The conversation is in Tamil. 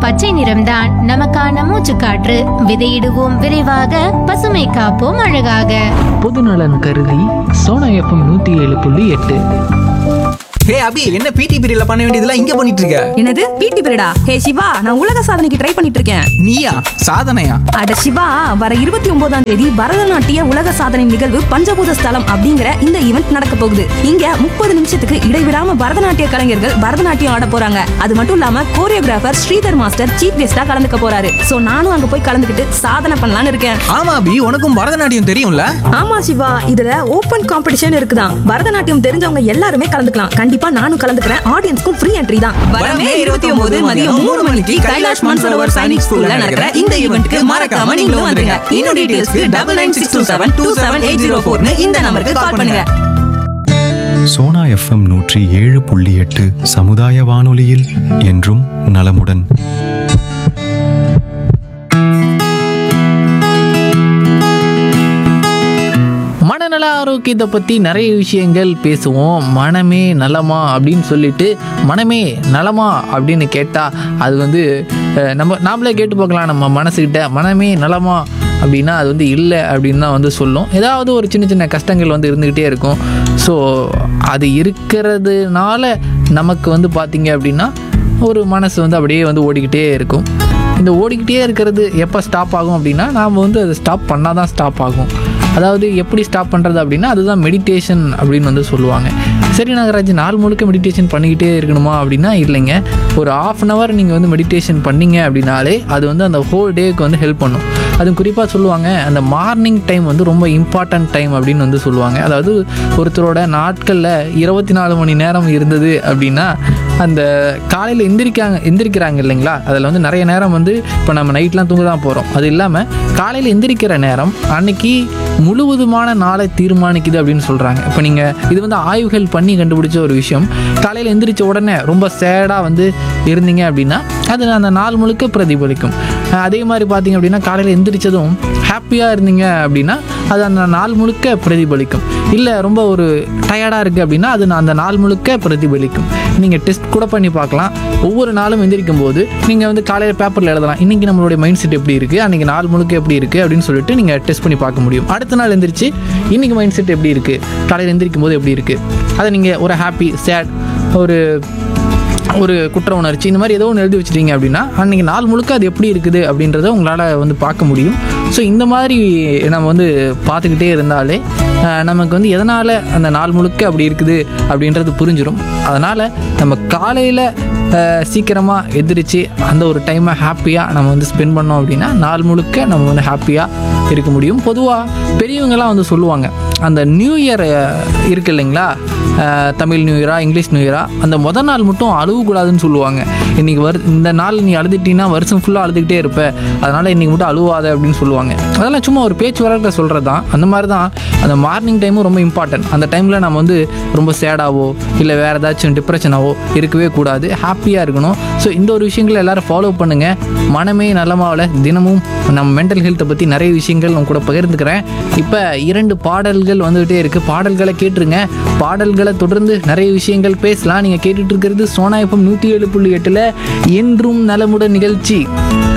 பச்சை நிறம்தான் நமக்கான மூச்சுக்காற்று விதையிடுவோம் விரைவாக பசுமை காப்போம் அழகாக பொதுநலன் கருதி சோனா எஃப்எம் நூற்றி ஏழு புள்ளி எட்டு ஹே அபி என்ன பிடி பீரியட்ல பண்ண வேண்டியதெல்லாம் இங்க பண்ணிட்டு இருக்க என்னது பிடி பீரியடா ஹே சிவா நான் உலக சாதனைக்கு ட்ரை பண்ணிட்டு இருக்கேன் நீயா சாதனையா அட சிவா வர இருபத்தி ஒன்பதாம் தேதி பரதநாட்டிய உலக சாதனை நிகழ்வு பஞ்சபூத ஸ்தலம் அப்படிங்கிற இந்த ஈவெண்ட் நடக்க போகுது இங்க முப்பது நிமிஷத்துக்கு இடைவிடாம பரதநாட்டிய கலைஞர்கள் பரதநாட்டியம் ஆட போறாங்க அது மட்டும் இல்லாம கோரியோகிராஃபர் ஸ்ரீதர் மாஸ்டர் சீஃப் கெஸ்டா கலந்துக்க போறாரு சோ நானும் அங்க போய் கலந்துக்கிட்டு சாதனை பண்ணலாம்னு இருக்கேன் ஆமா அபி உனக்கும் பரதநாட்டியம் தெரியும்ல ஆமா சிவா இதுல ஓபன் காம்படிஷன் இருக்குதான் பரதநாட்டியம் தெரிஞ்சவங்க எல்லாருமே கலந்துக்கலாம் கண்டிப்பா நானும் கலந்துக்கிறேன் ஆடியன்ஸ்க்கும் ஃப்ரீ என்ட்ரி தான் வரமே இருபத்தி ஒன்பது மதியம் மூணு மணிக்கு கைலாஷ் மான்சரோவர் சைனிக் ஸ்கூல்ல நடக்கிற இந்த ஈவெண்ட்க்கு மறக்காம நீங்களும் வந்துருங்க இன்னும் டீடைல்ஸ்க்கு double nine six two seven two seven eight zero ஃபோர்னு இந்த நம்பருக்கு கால் பண்ணுங்க சோனா எஃப்எம் நூற்றி ஏழு புள்ளி எட்டு சமுதாய வானொலியில் என்றும் நலமுடன் மனநல ஆரோக்கியத்தை பற்றி நிறைய விஷயங்கள் பேசுவோம் மனமே நலமா அப்படின்னு சொல்லிட்டு மனமே நலமா அப்படின்னு கேட்டால் அது வந்து அஹ், நம்ம நாமளே கேட்டு பார்க்கலாம் நம்ம மனசுக்கிட்ட மனமே நலமா அப்படின்னா அது வந்து இல்லை அப்படின்னு தான் வந்து சொல்லும் ஏதாவது ஒரு சின்ன சின்ன கஷ்டங்கள் வந்து இருந்துக்கிட்டே இருக்கும் ஸோ அது இருக்கிறதுனால நமக்கு வந்து பார்த்தீங்க அப்படின்னா ஒரு மனசு வந்து அப்படியே வந்து ஓடிக்கிட்டே இருக்கும் இந்த ஓடிக்கிட்டே இருக்கிறது எப்போ ஸ்டாப் ஆகும் அப்படின்னா நாம் வந்து அதை ஸ்டாப் பண்ணால் தான் ஸ்டாப் ஆகும் அதாவது எப்படி ஸ்டாப் பண்ணுறது அப்படின்னா அதுதான் மெடிடேஷன் அப்படின்னு வந்து சொல்லுவாங்க சரி நாகராஜ் நாள் முழுக்க மெடிடேஷன் பண்ணிக்கிட்டே இருக்கணுமா அப்படின்னா இல்லைங்க ஒரு ஆஃப் அன் ஹவர் நீங்கள் வந்து மெடிடேஷன் பண்ணீங்க அப்படின்னாலே அது வந்து அந்த ஹோல் டேக்கு வந்து ஹெல்ப் பண்ணும் அதுவும் குறிப்பாக சொல்லுவாங்க அந்த மார்னிங் டைம் வந்து ரொம்ப இம்பார்ட்டன்ட் டைம் அப்படின்னு வந்து சொல்லுவாங்க அதாவது ஒருத்தரோட நாட்களில் இருபத்தி நாலு மணி நேரம் இருந்தது அப்படின்னா அந்த காலையில் எந்திரிக்காங்க எந்திரிக்கிறாங்க இல்லைங்களா அதில் வந்து நிறைய நேரம் வந்து இப்போ நம்ம நைட்லாம் தூங்க தான் போகிறோம் அது இல்லாமல் காலையில் எந்திரிக்கிற நேரம் அன்னைக்கு முழுவதுமான நாளை தீர்மானிக்குது அப்படின்னு சொல்கிறாங்க இப்போ நீங்கள் இது வந்து ஆய்வுகள் பண்ணி கண்டுபிடிச்ச ஒரு விஷயம் காலையில் எந்திரிச்ச உடனே ரொம்ப சேடாக வந்து இருந்தீங்க அப்படின்னா அது அந்த நாள் முழுக்க பிரதிபலிக்கும் அஹ் அதே மாதிரி பார்த்தீங்க அப்படின்னா காலையில் எந்திரிச்சதும் ஹாப்பியாக இருந்தீங்க அப்படின்னா அது அந்த நாள் முழுக்க பிரதிபலிக்கும் இல்லை ரொம்ப ஒரு டயர்டாக இருக்குது அப்படின்னா அது அந்த நாள் முழுக்க பிரதிபலிக்கும் நீங்கள் டெஸ்ட் கூட பண்ணி பார்க்கலாம் ஒவ்வொரு நாளும் எந்திரிக்கும் போது நீங்கள் வந்து காலையில் பேப்பரில் எழுதலாம் இன்றைக்கி நம்மளுடைய மைண்ட் செட் எப்படி இருக்குது அன்றைக்கி நாள் முழுக்க எப்படி இருக்குது அப்படின்னு சொல்லிட்டு நீங்கள் டெஸ்ட் பண்ணி பார்க்க முடியும் அடுத்த நாள் எந்திரிச்சு இன்றைக்கி மைண்ட் செட் எப்படி இருக்குது காலையில் எந்திரிக்கும் போது எப்படி இருக்குது அதை நீங்கள் ஒரு ஹாப்பி சேட் ஒரு ஒரு குற்ற உணர்ச்சி இந்த மாதிரி ஏதோ ஒன்று எழுதி வச்சிட்டீங்க அப்படின்னா அன்றைக்கி நாள் முழுக்க அது எப்படி இருக்குது அப்படின்றத உங்களால் வந்து பார்க்க முடியும் ஸோ இந்த மாதிரி நம்ம வந்து பார்த்துக்கிட்டே இருந்தாலே அஹ், நமக்கு வந்து எதனால் அந்த நாள் முழுக்க அப்படி இருக்குது அப்படின்றது புரிஞ்சிடும் அதனால் நம்ம காலையில் சீக்கிரமாக எந்திரிச்சு அந்த ஒரு டைமை ஹாப்பியாக நம்ம வந்து ஸ்பெண்ட் பண்ணோம் அப்படின்னா நாள் முழுக்க நம்ம வந்து ஹாப்பியாக இருக்க முடியும் பொதுவாக பெரியவங்கலாம் வந்து சொல்லுவாங்க அந்த நியூ இயர் இருக்கு இல்லைங்களா அஹ், தமிழ் நியூ இயரா இங்கிலீஷ் நியூ இயரா அந்த முத நாள் மட்டும் அழுவக்கூடாதுன்னு சொல்லுவாங்க இன்றைக்கி வரு இந்த நாள் நீ அழுதுட்டீங்கன்னா வருஷம் ஃபுல்லாக அழுதுகிட்டே இருப்ப அதனால் இன்றைக்கி மட்டும் அழுவாத அப்படின்னு சொல்லுவாங்க அதெல்லாம் சும்மா ஒரு பேச்சு வழக்கில் சொல்கிறது தான் அந்த மாதிரி தான் அந்த மார்னிங் டைமும் ரொம்ப இம்பார்ட்டன்ட் அந்த டைமில் நம்ம வந்து ரொம்ப சேடாவோ இல்லை வேறு ஏதாச்சும் டிப்ரெஷனாவோ இருக்கவே கூடாது ஹாப்பியாக இருக்கணும் ஸோ இந்த ஒரு விஷயங்களை எல்லாரும் ஃபாலோ பண்ணுங்கள் மனமே நலமாவில் தினமும் நம்ம மென்டல் ஹெல்த்தை பற்றி நிறைய விஷயங்கள் உங்க கூட பகிர்ந்துக்கிறேன் இப்போ இரண்டு பாடல்கள் வந்துகிட்டே இருக்குது பாடல்களை கேட்டுருங்க பாடல்களை தொடர்ந்து நிறைய விஷயங்கள் பேசலாம் நீங்கள் கேட்டுட்டு இருக்கிறது சோனா எஃப்எம் நூற்றி ஏழு புள்ளி எட்டில் என்றும் நலமுடன் நிகழ்ச்சி